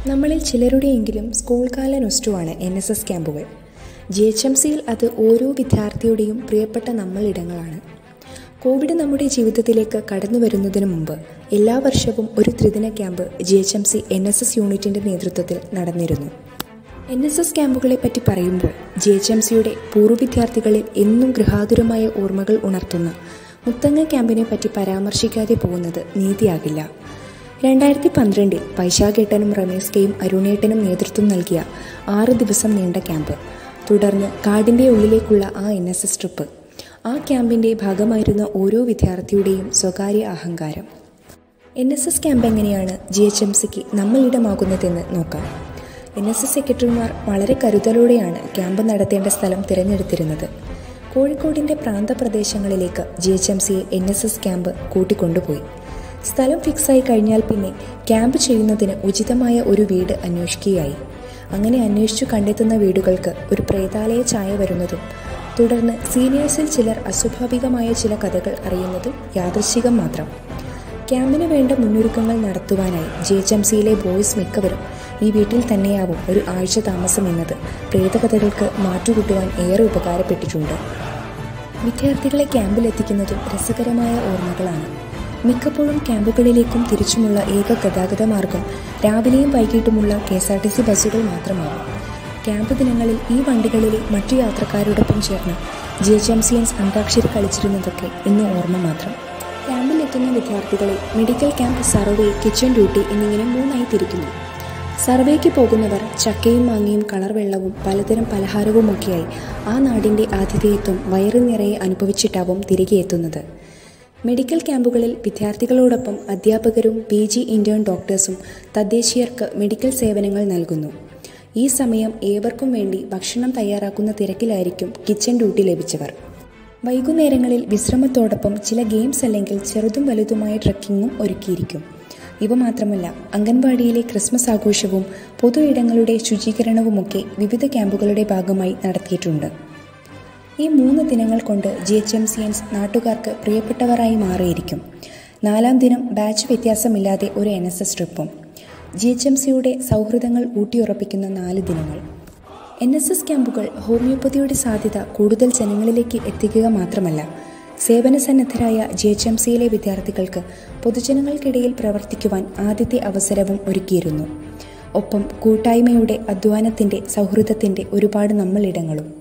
നമ്മളിൽ ചിലരുടെയെങ്കിലും സ്കൂൾ കാല നൊസ്റ്റുവാണ് എൻ എസ് എസ് ക്യാമ്പുകൾ ജി എച്ച് എം സിയിൽ അത് ഓരോ വിദ്യാർത്ഥിയുടെയും പ്രിയപ്പെട്ട നമ്മളിടങ്ങളാണ് കോവിഡ് നമ്മുടെ ജീവിതത്തിലേക്ക് കടന്നു വരുന്നതിന് മുമ്പ് എല്ലാ വർഷവും ഒരു ത്രിദിന camp G H M C N S S യൂണിറ്റിൻ്റെ നേതൃത്വത്തിൽ നടന്നിരുന്നു എൻ എസ് എസ് ക്യാമ്പുകളെ പറ്റി പറയുമ്പോൾ ജി എച്ച് എം സിയുടെ പൂർവ്വ വിദ്യാർത്ഥികളിൽ എന്നും ഗൃഹാതുരമായ ഓർമ്മകൾ ഉണർത്തുന്ന മുത്തങ്ങ ക്യാമ്പിനെ പറ്റി പരാമർശിക്കാതെ പോകുന്നത് നീതിയാകില്ല രണ്ടായിരത്തി പന്ത്രണ്ടിൽ വൈശാഖേട്ടനും റമേഷ് കെയും അരുണേട്ടനും നേതൃത്വം നൽകിയ ആറ് ദിവസം നീണ്ട ക്യാമ്പ് തുടർന്ന് കാടിൻ്റെ ഉള്ളിലേക്കുള്ള ആ എൻ എസ് എസ് ട്രിപ്പ് ആ ക്യാമ്പിൻ്റെ ഭാഗമായിരുന്ന ഓരോ വിദ്യാർത്ഥിയുടെയും സ്വകാര്യ അഹങ്കാരം എൻ എസ് എസ് ക്യാമ്പ് എങ്ങനെയാണ് ജി എച്ച് എം സിക്ക് നമ്മളിടമാകുന്നതെന്ന് നോക്കാം എൻ എസ് എസ് സെക്രട്ടറിമാർ വളരെ കരുതലോടെയാണ് ക്യാമ്പ് നടത്തേണ്ട സ്ഥലം തിരഞ്ഞെടുത്തിരുന്നത് കോഴിക്കോടിൻ്റെ പ്രാന്തപ്രദേശങ്ങളിലേക്ക് ജി എച്ച് എം സിയെ എൻ എസ് എസ് ക്യാമ്പ് കൂട്ടിക്കൊണ്ടുപോയി സ്ഥലം ഫിക്സായി കഴിഞ്ഞാൽ പിന്നെ ക്യാമ്പ് ചെയ്യുന്നതിന് ഉചിതമായ ഒരു വീട് അന്വേഷിക്കുകയായി അങ്ങനെ അന്വേഷിച്ചു കണ്ടെത്തുന്ന വീടുകൾക്ക് ഒരു പ്രേതാലയ ചായ വരുന്നതും തുടർന്ന് സീനിയേഴ്സിൽ ചിലർ അസ്വാഭാവികമായ ചില കഥകൾ അറിയുന്നതും യാദൃശ്ചികം മാത്രം ക്യാമ്പിന് വേണ്ട മുന്നൊരുക്കങ്ങൾ നടത്തുവാനായി ജെ എച്ച് എം സിയിലെ ബോയ്സ് മിക്കവരും ഈ വീട്ടിൽ തന്നെയാവും ഒരു ആഴ്ച താമസം എന്നത് പ്രേതകഥകൾക്ക് മാറ്റുകൂട്ടുവാൻ ഏറെ ഉപകാരപ്പെട്ടിട്ടുണ്ട് വിദ്യാർത്ഥികളെ ക്യാമ്പിലെത്തിക്കുന്നതും രസകരമായ ഓർമ്മകളാണ് മിക്കപ്പോഴും ക്യാമ്പുകളിലേക്കും തിരിച്ചുമുള്ള ഏക ഗതാഗത മാർഗം രാവിലെയും വൈകിട്ടുമുള്ള K S R T C ബസ്സുകൾ മാത്രമാകും ക്യാമ്പ് ദിനങ്ങളിൽ ഈ വണ്ടികളിലെ മറ്റു യാത്രക്കാരോടൊപ്പം ചേർന്ന് ജി എച്ച് എം സിയൻസ് അന്താക്ഷരി കളിച്ചിരുന്നതൊക്കെ ഇന്ന് ഓർമ്മ മാത്രം ക്യാമ്പിലെത്തുന്ന വിദ്യാർത്ഥികളെ medical camp survey kitchen duty എന്നിങ്ങനെ മൂന്നായി തിരിക്കുന്നു സർവേക്ക് പോകുന്നവർ ചക്കയും മാങ്ങയും കളർ വെള്ളവും പലതരം പലഹാരവുമൊക്കെയായി ആ നാടിൻ്റെ ആതിഥേയത്വം വയറു നിറയെ അനുഭവിച്ചിട്ടാവും തിരികെ എത്തുന്നത് മെഡിക്കൽ ക്യാമ്പുകളിൽ വിദ്യാർത്ഥികളോടൊപ്പം അധ്യാപകരും പി ജി ഇൻറ്റേൺ ഡോക്ടേഴ്സും തദ്ദേശീയർക്ക് മെഡിക്കൽ സേവനങ്ങൾ നൽകുന്നു ഈ സമയം ഏവർക്കും വേണ്ടി ഭക്ഷണം തയ്യാറാക്കുന്ന തിരക്കിലായിരിക്കും കിച്ചൺ ഡ്യൂട്ടി ലഭിച്ചവർ വൈകുന്നേരങ്ങളിൽ വിശ്രമത്തോടൊപ്പം ചില ഗെയിംസ് അല്ലെങ്കിൽ ചെറുതും വലുതുമായ ട്രക്കിങ്ങും ഒരുക്കിയിരിക്കും ഇവ മാത്രമല്ല അംഗൻവാടിയിലെ ക്രിസ്മസ് ആഘോഷവും പൊതു ഇടങ്ങളുടെ ശുചീകരണവുമൊക്കെ വിവിധ ക്യാമ്പുകളുടെ ഭാഗമായി നടത്തിയിട്ടുണ്ട് ഈ മൂന്ന് ദിനങ്ങൾ കൊണ്ട് ജി എച്ച് എം സിയൻസ് നാട്ടുകാർക്ക് പ്രിയപ്പെട്ടവരായി മാറിയിരിക്കും നാലാം ദിനം ബാച്ച് വ്യത്യാസമില്ലാതെ ഒരു എൻ എസ് എസ് ട്രിപ്പും ജി എച്ച് എം സിയുടെ സൗഹൃദങ്ങൾ ഊട്ടിയുറപ്പിക്കുന്ന നാല് ദിനങ്ങൾ എൻ എസ് എസ് ക്യാമ്പുകൾ ഹോമിയോപ്പതിയുടെ സാധ്യത കൂടുതൽ ജനങ്ങളിലേക്ക് എത്തിക്കുക മാത്രമല്ല സേവനസന്നദ്ധരായ ജി എച്ച് എം സിയിലെ വിദ്യാർത്ഥികൾക്ക് പൊതുജനങ്ങൾക്കിടയിൽ പ്രവർത്തിക്കുവാൻ ആദ്യത്തെ അവസരവും ഒരുക്കിയിരുന്നു ഒപ്പം കൂട്ടായ്മയുടെ അധ്വാനത്തിൻ്റെ സൗഹൃദത്തിൻ്റെ ഒരുപാട് നമ്മളിടങ്ങളും